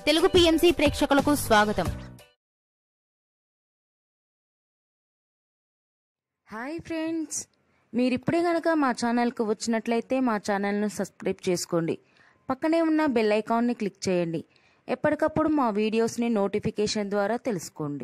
Telugu PMC ప్రేక్షకులకు స్వాగతం hi friends మీరు ఇప్పుడే కనుక మా ఛానల్కి వచ్చినట్లయితే మా ఛానల్ను సబ్స్క్రైబ్ చేసుకోండి పక్కనే ఉన్న బెల్ ఐకాన్ని క్లిక్ చేయండి ఎప్పటికప్పుడు మా వీడియోస్ని నోటిఫికేషన్ ద్వారా తెలుసుకోండి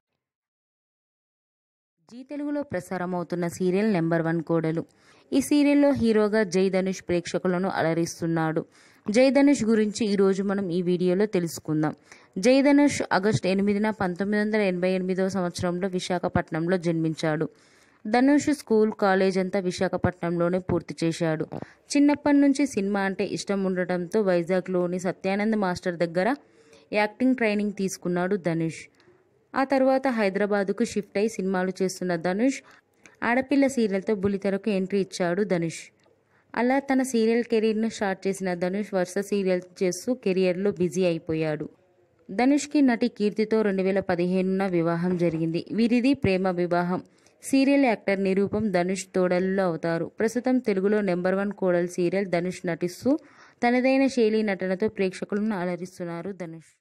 జీ తెలుగులో ప్రసారమవుతున్న సీరియల్ నెంబర్ వన్ కోడలు ఈ సీరియల్లో హీరోగా జై ధనుష్ ప్రేక్షకులను అలరిస్తున్నాడు జై ధనుష్ గురించి ఈరోజు మనం ఈ వీడియోలో తెలుసుకుందాం జై ధనుష్ ఆగస్టు ఎనిమిదిన పంతొమ్మిది వందల ఎనభై ఎనిమిదవ సంవత్సరంలో విశాఖపట్నంలో జన్మించాడు ధనుష్ స్కూల్ కాలేజ్ అంతా విశాఖపట్నంలోనే పూర్తి చేశాడు చిన్నప్పటి నుంచి సినిమా అంటే ఇష్టం ఉండటంతో వైజాగ్లోని సత్యానంద్ మాస్టర్ దగ్గర యాక్టింగ్ ట్రైనింగ్ తీసుకున్నాడు ధనుష్ ఆ తర్వాత హైదరాబాదుకు షిఫ్ట్ అయి సినిమాలు చేస్తున్న ధనుష్ ఆడపిల్ల సీరియల్తో బులితెరకు ఎంట్రీ ఇచ్చాడు ధనుష్ అలా తన సీరియల్ కెరీర్ను స్టార్ట్ చేసిన ధనుష్ వరుస సీరియల్ చేస్తూ కెరియర్లో బిజీ అయిపోయాడు ధనుష్కి నటి కీర్తితో రెండు వేల పదిహేనున వివాహం జరిగింది వీరిది ప్రేమ వివాహం సీరియల్ యాక్టర్ నిరూపం ధనుష్ తోడల్లో అవుతారు ప్రస్తుతం తెలుగులో నెంబర్ వన్ కోడల్ సీరియల్ ధనుష్ నటిస్తూ తనదైన శైలి నటనతో ప్రేక్షకులను అలరిస్తున్నారు ధనుష్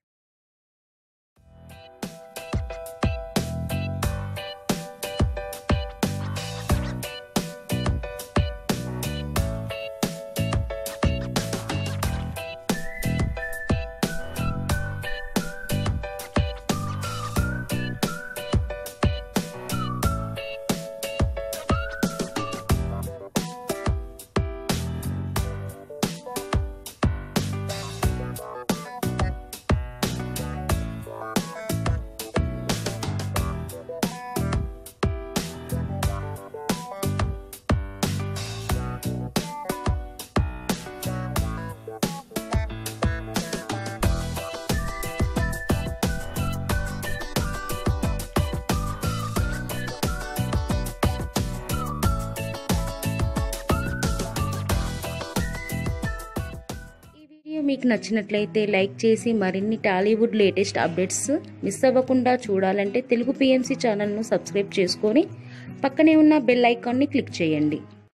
ఈ వీడియో మీకు నచ్చినట్లయితే లైక్ చేసి మరిన్ని టాలీవుడ్ లేటెస్ట్ అప్డేట్స్ మిస్ అవ్వకుండా చూడాలంటే తెలుగు పిఎంసి ఛానల్ను సబ్స్క్రైబ్ చేసుకొని పక్కనే ఉన్న బెల్ ఐకాన్ని క్లిక్ చేయండి